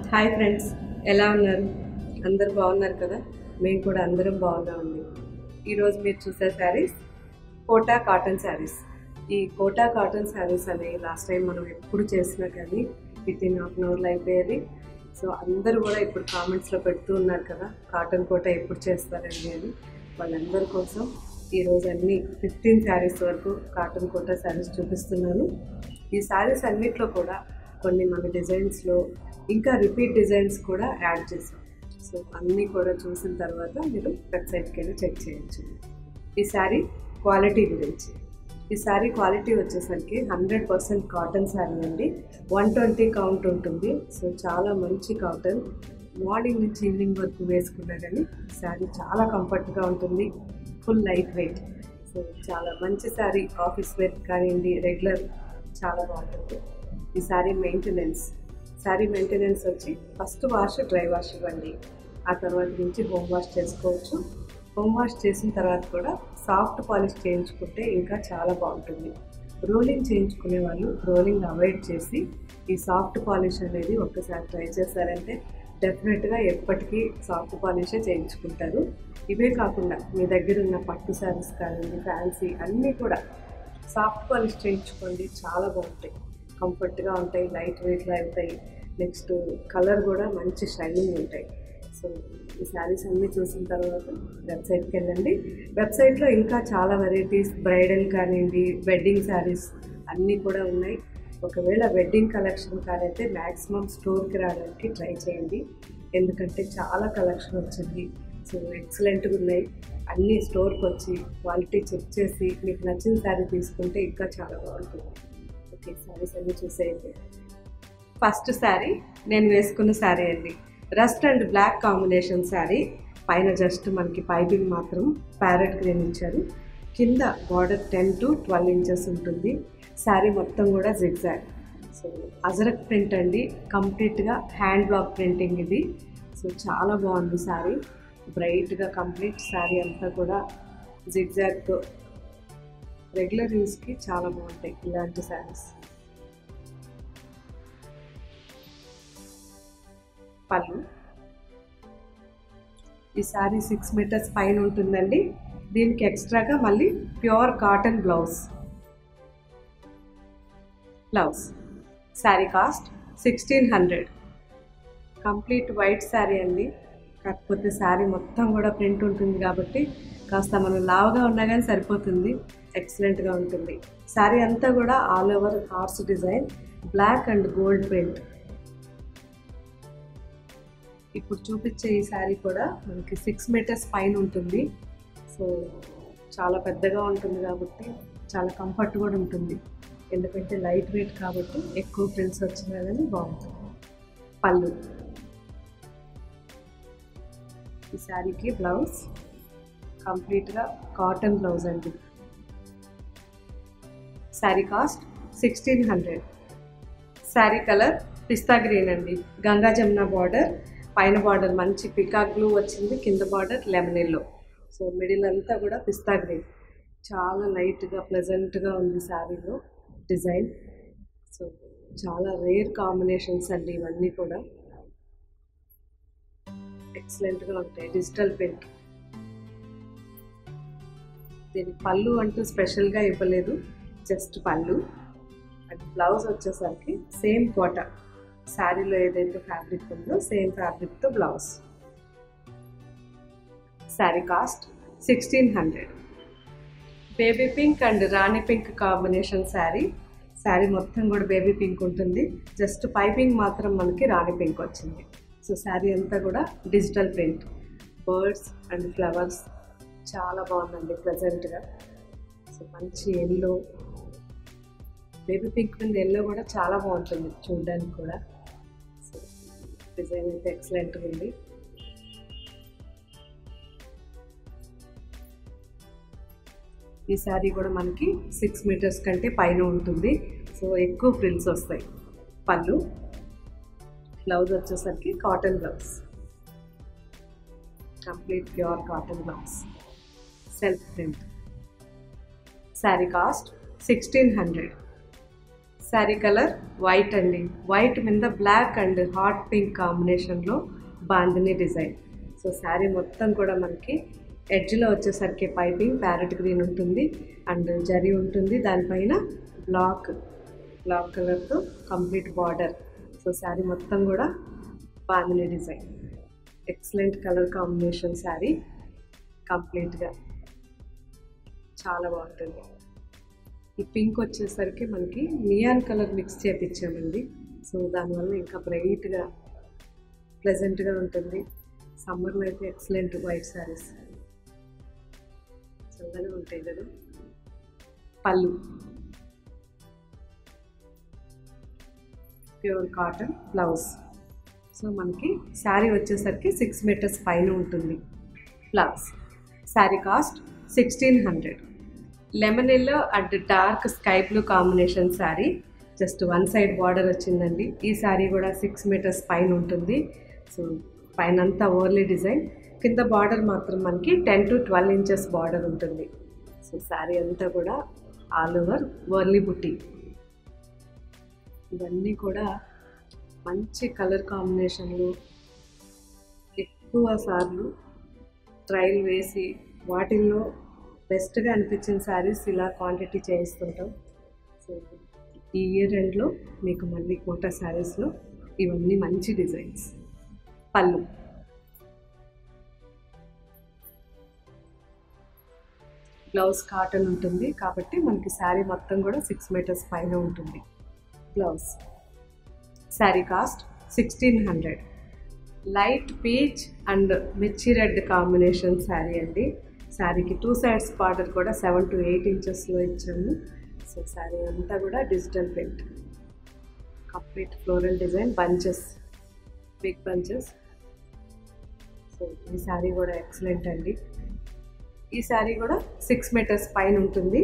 hi friends ఎలా ఉన్నారు అందరు బాగున్నారు కదా మేము కూడా అందరం బాగున్నామండి ఈరోజు మీరు చూసే శారీస్ కోటా కాటన్ శారీస్ ఈ కోటా కాటన్ శారీస్ అనేవి లాస్ట్ టైం మనం ఎప్పుడు చేసినా కానీ విత్ ఇన్ హాఫ్ అన్ అవర్లో అయిపోయేది సో అందరూ కూడా ఇప్పుడు కామెంట్స్లో పెడుతూ ఉన్నారు కదా కాటన్ కోట ఎప్పుడు చేస్తారండి అని వాళ్ళందరి కోసం ఈరోజు అన్ని ఫిఫ్టీన్ శారీస్ వరకు కాటన్ కోటా శారీస్ చూపిస్తున్నాను ఈ శారీస్ అన్నిట్లో కూడా కొన్ని మన డిజైన్స్లో ఇంకా రిపీట్ డిజైన్స్ కూడా యాడ్ చేసాం సో అన్నీ కూడా చూసిన తర్వాత మీరు వెబ్సైట్కి వెళ్ళి చెక్ చేయొచ్చు ఈ శారీ క్వాలిటీ గురించి ఈ శారీ క్వాలిటీ వచ్చేసరికి హండ్రెడ్ పర్సెంట్ కాటన్ శారీ అండి వన్ ట్వంటీ కౌంట్ ఉంటుంది సో చాలా మంచి కాటన్ మార్నింగ్ నుంచి ఈవినింగ్ వరకు వేసుకున్నా కానీ శారీ చాలా కంఫర్ట్గా ఉంటుంది ఫుల్ లైట్ వెయిట్ సో చాలా మంచి శారీ ఆఫీస్ వేర్ కానివ్వండి రెగ్యులర్ చాలా బాగుంటుంది ఈ శారీ మెయింటెనెన్స్ శారీ మెయింటెనెన్స్ వచ్చి ఫస్ట్ వాష్ డ్రై వాష్ ఇవ్వండి ఆ తర్వాత నుంచి హోమ్ వాష్ చేసుకోవచ్చు హోమ్ వాష్ చేసిన తర్వాత కూడా సాఫ్ట్ పాలిష్ చేయించుకుంటే ఇంకా చాలా బాగుంటుంది రోలింగ్ చేయించుకునే వాళ్ళు రోలింగ్ అవాయిడ్ చేసి ఈ సాఫ్ట్ పాలిష్ అనేది ఒక్కసారి ట్రై చేశారంటే డెఫినెట్గా ఎప్పటికీ సాఫ్ట్ పాలిషే చేయించుకుంటారు ఇవే కాకుండా మీ దగ్గర ఉన్న పట్టు శారీస్ కానివ్వండి ఫ్యాన్సీ అన్నీ కూడా సాఫ్ట్ పాలిష్ చేయించుకోండి చాలా బాగుంటాయి కంఫర్ట్గా ఉంటాయి లైట్ వెయిట్లో అవుతాయి నెక్స్ట్ కలర్ కూడా మంచి షైనింగ్ ఉంటాయి సో ఈ శారీస్ అన్నీ చూసిన తర్వాత వెబ్సైట్కి వెళ్ళండి వెబ్సైట్లో ఇంకా చాలా వెరైటీస్ బ్రైడల్ కానివ్వండి వెడ్డింగ్ శారీస్ అన్నీ కూడా ఉన్నాయి ఒకవేళ వెడ్డింగ్ కలెక్షన్ కానైతే మ్యాక్సిమం స్టోర్కి రావడానికి ట్రై చేయండి ఎందుకంటే చాలా కలెక్షన్ వచ్చింది సో ఎక్సలెంట్గా ఉన్నాయి అన్నీ స్టోర్కి వచ్చి క్వాలిటీ చెక్ చేసి మీకు నచ్చిన శారీ తీసుకుంటే ఇంకా చాలా బాగుంటుంది ఓకే శారీస్ అన్నీ చూసేయండి ఫస్ట్ శారీ నేను వేసుకున్న శారీ అండి rust and black combination sari పైన జస్ట్ మనకి పైపింగ్ మాత్రం ప్యారెట్ గ్రీన్ ఇచ్చారు కింద border ten to twelve inches ఉంటుంది శారీ మొత్తం కూడా జిగ్జాగ్ సో అజరక్ ప్రింట్ అండి కంప్లీట్గా హ్యాండ్ బ్లాక్ ప్రింటింగ్ ఇది సో చాలా బాగుంది శారీ బ్రైట్గా కంప్లీట్ శారీ అంతా కూడా జిగ్జాగ్తో రెగ్యులర్ యూస్కి చాలా బాగుంటాయి ఇలాంటి శారీస్ పళ్ళు ఈ శారీ సిక్స్ మీటర్స్ పైన ఉంటుందండి దీనికి ఎక్స్ట్రాగా మళ్ళీ pure cotton blouse blouse sari cost sixteen hundred complete white sari అండి కాకపోతే శారీ మొత్తం కూడా ప్రింట్ ఉంటుంది కాబట్టి కాస్త మనం లావుగా ఉన్నా కానీ సరిపోతుంది ఎక్సలెంట్గా ఉంటుంది శారీ అంతా కూడా all over horse design black and gold print ఇప్పుడు చూపించే ఈ శారీ కూడా మనకి సిక్స్ మీటర్స్ పైన ఉంటుంది సో చాలా పెద్దగా ఉంటుంది కాబట్టి చాలా కంఫర్ట్ కూడా ఉంటుంది ఎందుకంటే లైట్ వెయిట్ కాబట్టి ఎక్కువ ప్రింట్స్ వచ్చినా కానీ బాగుంటుంది పళ్ళు ఈ శారీకి బ్లౌజ్ కంప్లీట్గా కాటన్ బ్లౌజ్ అండి sari cost sixteen hundred sari colour పిస్తా గ్రీన్ అండి గంగా జమున బార్డర్ పైన బార్డర్ మంచి పికాక్ బ్లూ వచ్చింది కింద border lemon yellow so middle అంతా కూడా పిస్తా గ్రీన్ చాలా లైట్గా ప్లెజెంట్గా ఉంది శారీలో డిజైన్ సో చాలా రేర్ కాంబినేషన్స్ అండి ఇవన్నీ కూడా ఎక్సలెంట్గా ఉంటాయి డిజిటల్ ప్రింట్ దీనికి పళ్ళు అంటూ స్పెషల్గా ఇవ్వలేదు జస్ట్ పళ్ళు అండ్ బ్లౌజ్ వచ్చేసరికి సేమ్ కోట శారీలో ఏదైతే ఫ్యాబ్రిక్ ఉందో సేమ్ ఫ్యాబ్రిక్తో blouse sari cost sixteen hundred baby pink and రాణి పింక్ కాంబినేషన్ శారీ శారీ మొత్తం కూడా బేబీ పింక్ ఉంటుంది జస్ట్ పైపింగ్ మాత్రం మనకి రాణి పింక్ వచ్చింది సో శారీ అంతా కూడా digital print birds and flowers చాలా బాగుందండి ప్రజెంట్గా సో మంచి ఎల్లో బేబీ పింక్ మీద ఎల్లో కూడా చాలా బాగుంటుంది చూడడానికి కూడా సో డిజైన్ అయితే ఎక్సలెంట్గా ఉంది ఈ శారీ కూడా మనకి సిక్స్ మీటర్స్ కంటే పైన ఉంటుంది సో ఎక్కువ ఫ్రిల్స్ వస్తాయి పళ్ళు బ్లౌజ్ వచ్చేసరికి cotton blouse complete pure cotton blouse self print sari cost sixteen hundred sari colour white అండి వైట్ మీద బ్లాక్ అండ్ హాట్ పింక్ కాంబినేషన్లో బాందిని డిజైన్ సో శారీ మొత్తం కూడా మనకి ఎడ్జ్లో వచ్చేసరికి పైపింగ్ ప్యారెట్ గ్రీన్ ఉంటుంది అండ్ జరీ ఉంటుంది దానిపైన బ్లాక్ బ్లాక్ కలర్తో కంప్లీట్ బార్డర్ సో శారీ మొత్తం కూడా bandhani design excellent colour combination sari కంప్లీట్గా చాలా బాగుంటుంది ఈ పింక్ వచ్చేసరికి మనకి నియాన్ కలర్ మిక్స్ చేపించామండి సో దానివల్ల ఇంకా బ్రైట్గా ప్లెజెంట్గా ఉంటుంది సమ్మర్లో అయితే ఎక్సలెంట్ వైట్ శారీస్ చల్లగా ఉంటాయి కదా పళ్ళు ప్యూర్ కాటన్ బ్లౌజ్ సో మనకి శారీ వచ్చేసరికి సిక్స్ మీటర్స్ పైన ఉంటుంది blouse sari cost sixteen hundred lemon yellow and dark sky blue combination sari just one side border వచ్చిందండి ఈ శారీ కూడా సిక్స్ మీటర్స్ పైన ఉంటుంది సో పైన అంతా ఓవర్లీ డిజైన్ కింద బార్డర్ మాత్రం మనకి ten to twelve inches border ఉంటుంది సో శారీ అంతా కూడా ఆల్ ఓవర్ వర్లీ బుట్టి ఇవన్నీ కూడా మంచి కలర్ కాంబినేషన్లు ఎక్కువ సార్లు ట్రయల్ వేసి వాటిల్లో బెస్ట్గా అనిపించిన శారీస్ ఇలా క్వాంటిటీ చేయిస్తుంటాం సో ఈ ఇయర్ ఎండ్లో మీకు మళ్ళీ కోటా శారీస్లో ఇవన్నీ మంచి డిజైన్స్ పళ్ళు బ్లౌజ్ కాటన్ ఉంటుంది కాబట్టి మనకి శారీ మొత్తం కూడా సిక్స్ మీటర్స్ పైన ఉంటుంది blouse sari cost sixteen hundred light peach and మిర్చి రెడ్ కాంబినేషన్ శారీ అండి శారీకి టూ సైడ్స్ బార్డర్ కూడా సెవెన్ టు ఎయిట్ ఇంచెస్లో ఇచ్చాము సో శారీ అంతా కూడా digital print complete floral design bunches big bunches so ఈ శారీ కూడా ఎక్సలెంట్ అండి ఈ శారీ కూడా సిక్స్ మీటర్స్ పైన ఉంటుంది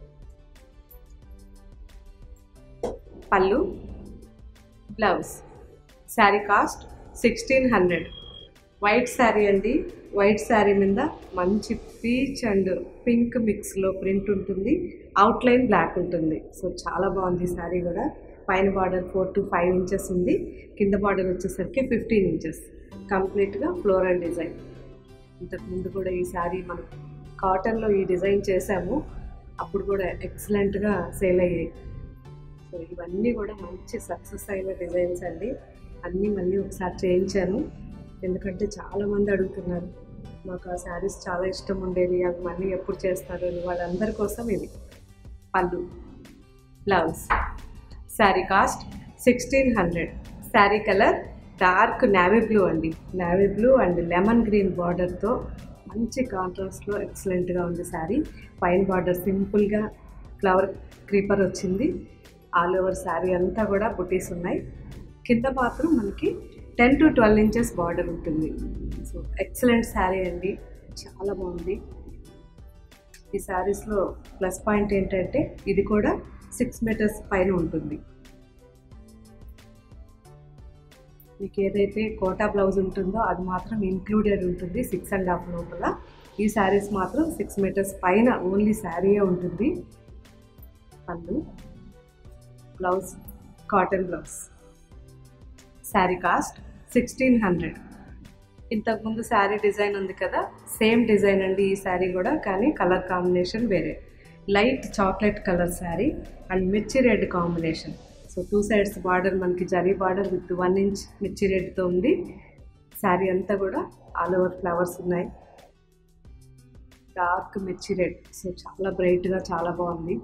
పళ్ళు blouse sari cost sixteen hundred white sari అండి వైట్ శారీ మీద మంచి పీచ్ అండ్ పింక్ మిక్స్లో ప్రింట్ ఉంటుంది అవుట్లైన్ బ్లాక్ ఉంటుంది సో చాలా బాగుంది శారీ కూడా పైన border four to five inches ఉంది కింద బార్డర్ వచ్చేసరికి ఫిఫ్టీన్ ఇంచెస్ కంప్లీట్గా ఫ్లోరల్ డిజైన్ ఇంతకుముందు కూడా ఈ శారీ మనం కాటన్లో ఈ డిజైన్ చేసాము అప్పుడు కూడా ఎక్సలెంట్గా సేల్ అయ్యాయి సో ఇవన్నీ కూడా మంచి సక్సెస్ అయిన డిజైన్స్ అండి అన్నీ మళ్ళీ ఒకసారి చేయించాను ఎందుకంటే చాలామంది అడుగుతున్నారు మాకు ఆ శారీస్ చాలా ఇష్టం ఉండేది అవి మళ్ళీ ఎప్పుడు చేస్తారు అని వాళ్ళందరి కోసం ఇది పళ్ళు blouse sari cost sixteen hundred sari colour dark navy blue అండి navy blue and lemon green బార్డర్తో మంచి కాంట్రాస్ట్లో ఎక్సలెంట్గా ఉంది శారీ పైన బార్డర్ సింపుల్గా ఫ్లవర్ క్రీపర్ వచ్చింది ఆల్ ఓవర్ శారీ అంతా కూడా బుటీస్ ఉన్నాయి కింద మాత్రం మనకి ten to twelve inches border ఉంటుంది సో ఎక్సలెంట్ శారీ అండి చాలా బాగుంది ఈ శారీస్లో ప్లస్ పాయింట్ ఏంటంటే ఇది కూడా సిక్స్ మీటర్స్ పైన ఉంటుంది మీకు ఏదైతే కోటా బ్లౌజ్ ఉంటుందో అది మాత్రం ఇంక్లూడెడ్ ఉంటుంది సిక్స్ అండ్ హాఫ్ లోపల ఈ శారీస్ మాత్రం సిక్స్ మీటర్స్ పైన ఓన్లీ శారీయే ఉంటుంది పళ్ళు blouse cotton blouse sari cost sixteen hundred ఇంతకుముందు శారీ డిజైన్ ఉంది కదా సేమ్ డిజైన్ అండి ఈ శారీ కూడా కానీ కలర్ కాంబినేషన్ వేరే light chocolate colour sari and మిర్చి red combination so two sides border మనకి zari border with one inch మిర్చి రెడ్తో ఉంది శారీ అంతా కూడా ఆల్ ఓవర్ ఫ్లవర్స్ ఉన్నాయి డార్క్ మిర్చి రెడ్ సో చాలా బ్రైట్గా చాలా బాగుంది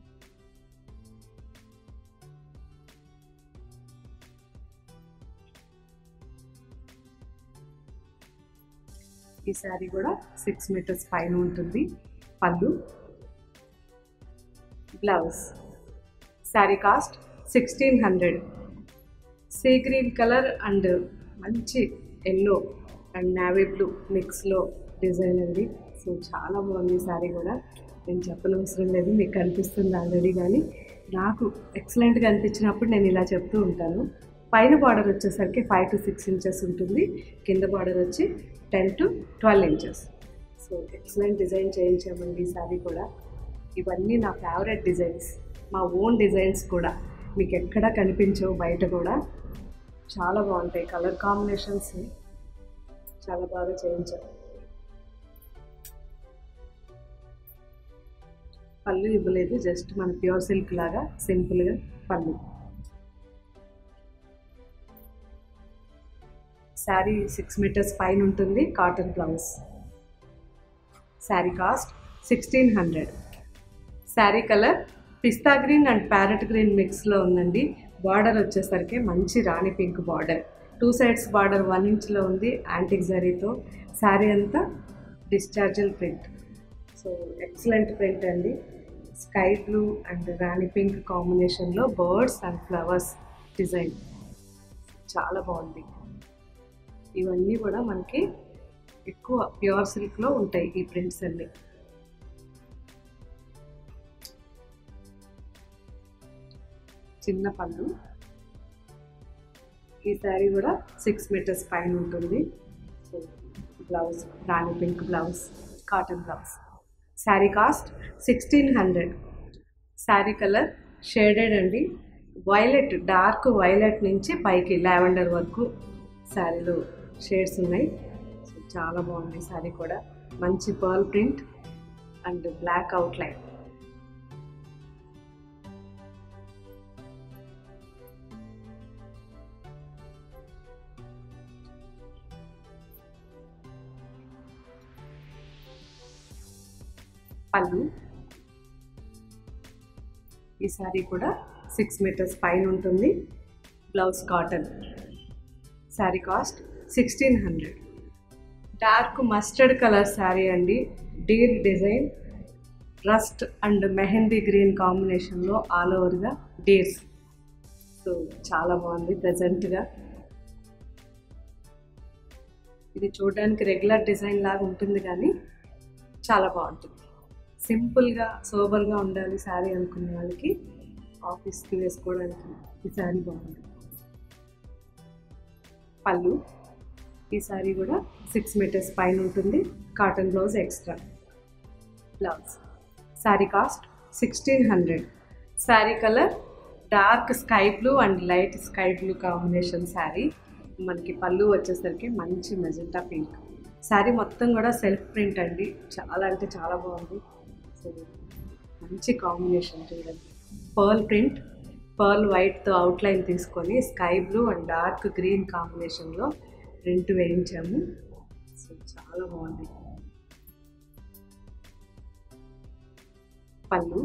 ఈ శారీ కూడా సిక్స్ మీటర్స్ పైన ఉంటుంది పళ్ళు blouse sari cost sixteen hundred sea green colour and మంచి ఎల్లో అండ్ నావీ బ్లూ మిక్స్లో డిజైన్ అండి సో చాలా బాగుంది శారీ కూడా నేను చెప్పనవసరం లేదు మీకు కనిపిస్తుంది ఆల్రెడీ కానీ నాకు ఎక్సలెంట్గా అనిపించినప్పుడు నేను ఇలా చెప్తూ ఉంటాను పైన బార్డర్ వచ్చేసరికి ఫైవ్ టు సిక్స్ ఇంచెస్ ఉంటుంది కింద బార్డర్ వచ్చి ten to twelve inches so excellent design చేయించామండి ఈ శారీ కూడా ఇవన్నీ నా ఫేవరెట్ డిజైన్స్ మా ఓన్ డిజైన్స్ కూడా మీకు ఎక్కడ కనిపించవు బయట కూడా చాలా బాగుంటాయి కలర్ కాంబినేషన్స్ చాలా బాగా చేయించారు పళ్ళు ఇవ్వలేదు జస్ట్ మన ప్యూర్ సిల్క్ లాగా సింపుల్గా పళ్ళు శారీ సిక్స్ మీటర్స్ పైన ఉంటుంది cotton blouse sari cost sixteen hundred sari colour పిస్తా గ్రీన్ అండ్ ప్యారెట్ గ్రీన్ మిక్స్లో ఉందండి బార్డర్ వచ్చేసరికి మంచి రాణి pink border two sides border one ఇంచ్లో ఉంది యాంటిక్ జరీతో శారీ అంతా discharge print so excellent print అండి స్కై బ్లూ అండ్ రాణి పింక్ కాంబినేషన్లో బర్డ్స్ అండ్ ఫ్లవర్స్ డిజైన్ చాలా బాగుంది ఇవన్నీ కూడా మనకి ఎక్కువ ప్యూర్ సిల్క్లో ఉంటాయి ఈ ప్రింట్స్ అన్నీ చిన్న పళ్ళు ఈ శారీ కూడా సిక్స్ మీటర్స్ పైన ఉంటుంది సో బ్లౌజ్ రాణి pink blouse cotton blouse sari cost sixteen hundred sari colour shaded అండి వైలెట్ డార్క్ వైలెట్ నుంచి పైకి లావెండర్ వరకు శారీలో షేడ్స్ ఉన్నాయి సో చాలా బాగుంది శారీ కూడా మంచి pearl print and black outline పళ్ళు ఈ శారీ కూడా సిక్స్ మీటర్స్ పైన ఉంటుంది blouse cotton sari cost sixteen hundred dark mustard colour sari అండి deer design rust and mehndi green కాంబినేషన్లో ఆల్ ఓవర్గా డీర్స్ సో చాలా బాగుంది ప్రజెంట్గా ఇది చూడడానికి రెగ్యులర్ డిజైన్ లాగా ఉంటుంది కానీ చాలా బాగుంటుంది సింపుల్గా సోబర్గా ఉండాలి శారీ అనుకునే వాళ్ళకి ఆఫీస్కి వేసుకోవడానికి ఈ శారీ బాగుంది పళ్ళు ఈ శారీ కూడా సిక్స్ మీటర్స్ పైన ఉంటుంది cotton blouse extra blouse sari cost sixteen hundred sari colour dark sky blue and light sky blue combination sari మనకి పళ్ళు వచ్చేసరికి మంచి మెజెంటా పింక్ శారీ మొత్తం కూడా సెల్ఫ్ ప్రింట్ అండి చాలా అంటే చాలా బాగుంది సో మంచి కాంబినేషన్ చూడండి పర్ల్ ప్రింట్ పర్ల్ వైట్తో అవుట్లైన్ తీసుకొని sky blue and dark green కాంబినేషన్లో ప్రింట్ వేయించాము సో చాలా బాగుంది పళ్ళు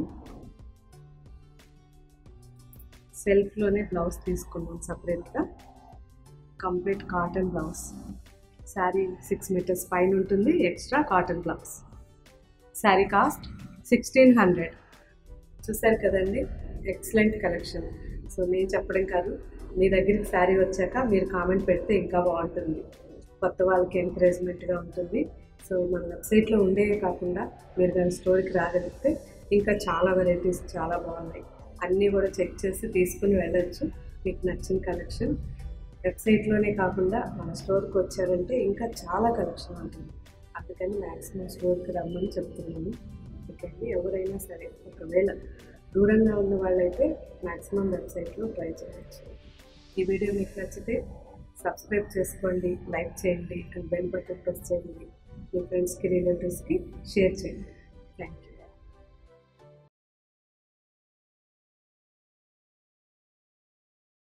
సెల్ఫ్లోనే బ్లౌజ్ తీసుకున్నాం సపరేట్గా complete cotton blouse sari six metres పైన ఉంటుంది extra cotton blouse sari cost sixteen hundred చూసారు కదండి ఎక్సలెంట్ కలెక్షన్ సో నేను చెప్పడం కాదు మీ దగ్గరికి శారీ వచ్చాక మీరు కామెంట్ పెడితే ఇంకా బాగుంటుంది కొత్త వాళ్ళకి ఎంకరేజ్మెంట్గా ఉంటుంది సో మన వెబ్సైట్లో ఉండేవి కాకుండా మీరు దాని స్టోర్కి రాగలిగితే ఇంకా చాలా వెరైటీస్ చాలా బాగున్నాయి అన్నీ కూడా చెక్ చేసి తీసుకుని వెళ్ళొచ్చు మీకు నచ్చిన కలెక్షన్ వెబ్సైట్లోనే కాకుండా మన స్టోర్కి వచ్చారంటే ఇంకా చాలా కలెక్షన్ ఉంటుంది అందుకని మ్యాక్సిమం స్టోర్కి రమ్మని చెప్తున్నాను ఓకేండి ఎవరైనా సరే ఒకవేళ దూరంగా ఉన్న వాళ్ళైతే మ్యాక్సిమం వెబ్సైట్లో ట్రై చేయొచ్చు ఈ వీడియో మీకు నచ్చితే సబ్స్క్రైబ్ చేసుకోండి లైక్ చేయండి అండ్ బెల్ బటన్ ప్రెస్ చేయండి మీ ఫ్రెండ్స్కి రిలేటివ్స్కి షేర్ చేయండి థ్యాంక్ యూ